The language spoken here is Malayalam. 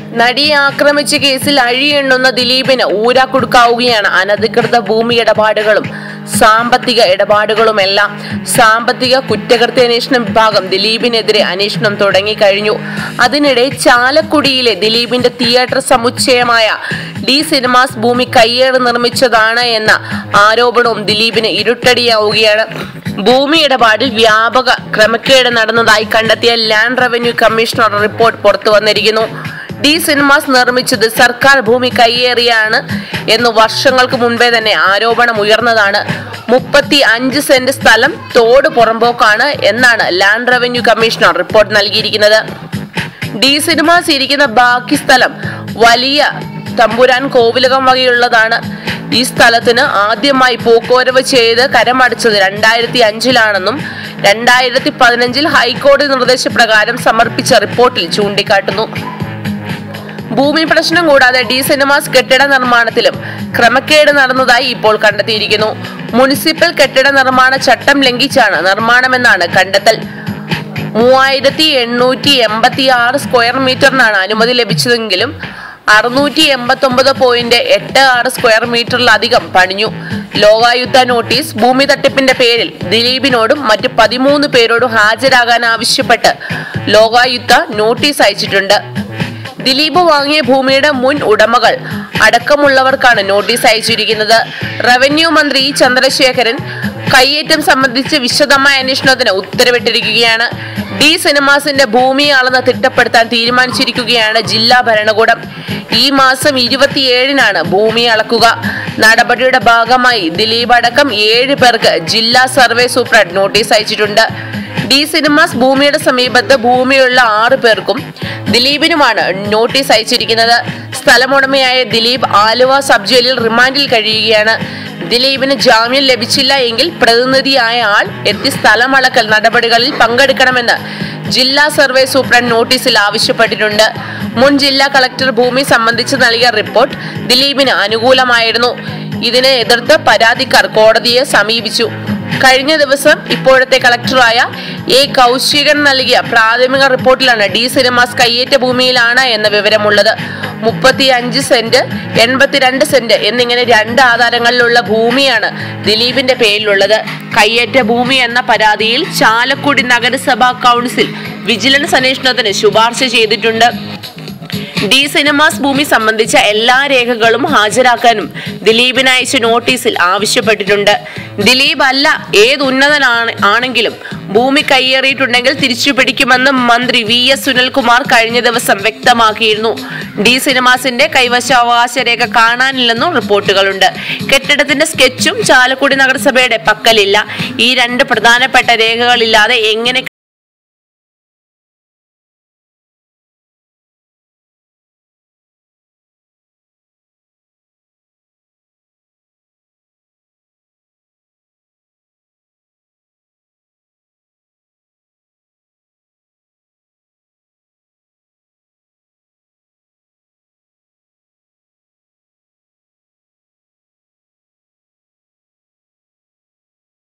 നടിയെ ആക്രമിച്ച കേസിൽ അഴിയെണ്ണുന്ന ദിലീപിന് ഊരാക്കുടുക്കാവുകയാണ് അനധികൃത ഭൂമി ഇടപാടുകളും സാമ്പത്തിക ഇടപാടുകളുമെല്ലാം സാമ്പത്തിക കുറ്റകൃത്യാന്വേഷണ വിഭാഗം ദിലീപിനെതിരെ അന്വേഷണം തുടങ്ങിക്കഴിഞ്ഞു അതിനിടെ ചാലക്കുടിയിലെ ദിലീപിന്റെ തിയേറ്റർ സമുച്ചയമായ ഡി സിനിമാസ് ഭൂമി കയ്യേറ് നിർമ്മിച്ചതാണ് എന്ന ആരോപണവും ദിലീപിന് ഇരുട്ടടിയാവുകയാണ് ഭൂമി ഇടപാടിൽ വ്യാപക ക്രമക്കേട് നടന്നതായി കണ്ടെത്തിയ ലാൻഡ് റവന്യൂ കമ്മീഷണർ റിപ്പോർട്ട് പുറത്തു വന്നിരിക്കുന്നു ഡി സിനിമാസ് നിർമ്മിച്ചത് സർക്കാർ ഭൂമി കയ്യേറിയാണ് എന്ന് വർഷങ്ങൾക്ക് മുൻപേ തന്നെ ആരോപണം ഉയർന്നതാണ് മുപ്പത്തി അഞ്ച് സെന്റ് സ്ഥലം തോട് പുറമ്പോക്കാണ് എന്നാണ് ലാൻഡ് റവന്യൂ കമ്മീഷണർ റിപ്പോർട്ട് നൽകിയിരിക്കുന്നത് ഡി സിനിമാസ് ഇരിക്കുന്ന ബാക്കി സ്ഥലം വലിയ തമ്പുരാൻ കോവിലകം വകയുള്ളതാണ് ഈ സ്ഥലത്തിന് ആദ്യമായി പോക്കുവരവ് ചെയ്ത് കരമടച്ചത് രണ്ടായിരത്തി അഞ്ചിലാണെന്നും രണ്ടായിരത്തി പതിനഞ്ചിൽ ഹൈക്കോടതി നിർദ്ദേശപ്രകാരം സമർപ്പിച്ച റിപ്പോർട്ടിൽ ചൂണ്ടിക്കാട്ടുന്നു ഭൂമി പ്രശ്നം കൂടാതെ ഡി സിനിമാസ് കെട്ടിട നിർമ്മാണത്തിലും ക്രമക്കേട് നടന്നതായി ഇപ്പോൾ കണ്ടെത്തിയിരിക്കുന്നു മുനിസിപ്പൽ കെട്ടിട നിർമ്മാണ ചട്ടം ലംഘിച്ചാണ് നിർമ്മാണമെന്നാണ് കണ്ടെത്തൽ മൂവായിരത്തി എണ്ണൂറ്റി എൺപത്തി ആറ് സ്ക്വയർ മീറ്ററിനാണ് അനുമതി ലഭിച്ചതെങ്കിലും അറുന്നൂറ്റി എൺപത്തി ഒമ്പത് പോയിന്റ് എട്ട് ആറ് സ്ക്വയർ മീറ്ററിലധികം പണിഞ്ഞു ലോകായുക്ത നോട്ടീസ് ഭൂമി തട്ടിപ്പിന്റെ പേരിൽ ദിലീപിനോടും മറ്റ് പതിമൂന്ന് പേരോടും ഹാജരാകാൻ ആവശ്യപ്പെട്ട് ലോകായുക്ത നോട്ടീസ് അയച്ചിട്ടുണ്ട് ദിലീപ് വാങ്ങിയ ഭൂമിയുടെ മുൻ ഉടമകൾ അടക്കമുള്ളവർക്കാണ് നോട്ടീസ് അയച്ചിരിക്കുന്നത് റവന്യൂ മന്ത്രി ഇ. ചന്ദ്രശേഖരൻ കയ്യേറ്റം സംബന്ധിച്ച് വിശദമായ അന്വേഷണത്തിന് ഉത്തരവിട്ടിരിക്കുകയാണ് ഡി സിനിമാസിന്റെ ഭൂമി അളന്ന് തിട്ടപ്പെടുത്താൻ തീരുമാനിച്ചിരിക്കുകയാണ് ജില്ലാ ഭരണകൂടം ഈ മാസം ഇരുപത്തിയേഴിനാണ് ഭൂമി അളക്കുക നടപടിയുടെ ഭാഗമായി ദിലീപ് അടക്കം ഏഴ് പേർക്ക് ജില്ലാ സർവേ സൂപ്രണ്ട് നോട്ടീസ് അയച്ചിട്ടുണ്ട് ഡി സിനിമാസ് ഭൂമിയുടെ സമീപത്ത് ഭൂമിയുള്ള ആറു പേർക്കും ദിലീപിനുമാണ് നോട്ടീസ് അയച്ചിരിക്കുന്നത് സ്ഥലമുടമയായ ദിലീപ് ആലുവ സബ് ജയിലിൽ റിമാൻഡിൽ കഴിയുകയാണ് ദിലീപിന് ജാമ്യം ലഭിച്ചില്ല എങ്കിൽ പ്രതിനിധിയായ ആൾ എത്തി സ്ഥലമളക്കൽ നടപടികളിൽ പങ്കെടുക്കണമെന്ന് ജില്ലാ സർവേ സൂപ്രണ്ട് നോട്ടീസിൽ ആവശ്യപ്പെട്ടിട്ടുണ്ട് മുൻ ജില്ലാ കളക്ടർ ഭൂമി സംബന്ധിച്ച് നൽകിയ റിപ്പോർട്ട് ദിലീപിന് അനുകൂലമായിരുന്നു ഇതിനെ എതിർത്ത് പരാതിക്കാർ കോടതിയെ സമീപിച്ചു കഴിഞ്ഞ ദിവസം ഇപ്പോഴത്തെ കളക്ടറായ എ കൗശികൻ നൽകിയ പ്രാഥമിക റിപ്പോർട്ടിലാണ് ഡി സിനിമാസ് കയ്യേറ്റ ഭൂമിയിലാണ് എന്ന വിവരമുള്ളത് മുപ്പത്തി അഞ്ച് സെന്റ് എൺപത്തിരണ്ട് സെന്റ് എന്നിങ്ങനെ രണ്ട് ആധാരങ്ങളിലുള്ള ഭൂമിയാണ് ദിലീപിന്റെ പേരിലുള്ളത് കയ്യേറ്റ ഭൂമി എന്ന പരാതിയിൽ ചാലക്കുടി നഗരസഭാ കൗൺസിൽ വിജിലൻസ് അന്വേഷണത്തിന് ശുപാർശ ചെയ്തിട്ടുണ്ട് ഡി സിനിമാസ് ഭൂമി സംബന്ധിച്ച എല്ലാ രേഖകളും ഹാജരാക്കാനും ദിലീപിന് അയച്ച നോട്ടീസിൽ ആവശ്യപ്പെട്ടിട്ടുണ്ട് ദിലീപ് അല്ല ഏത് ഉന്നതനാണ് ആണെങ്കിലും ഭൂമി കയ്യേറിയിട്ടുണ്ടെങ്കിൽ തിരിച്ചു പിടിക്കുമെന്ന് മന്ത്രി വി എസ് സുനിൽകുമാർ കഴിഞ്ഞ ദിവസം വ്യക്തമാക്കിയിരുന്നു ഡി സിനിമാസിന്റെ കൈവശാവകാശ രേഖ കാണാനില്ലെന്നും റിപ്പോർട്ടുകളുണ്ട് കെട്ടിടത്തിന്റെ സ്കെച്ചും ചാലക്കുടി നഗരസഭയുടെ പക്കലില്ല ഈ രണ്ട് പ്രധാനപ്പെട്ട രേഖകളില്ലാതെ എങ്ങനെ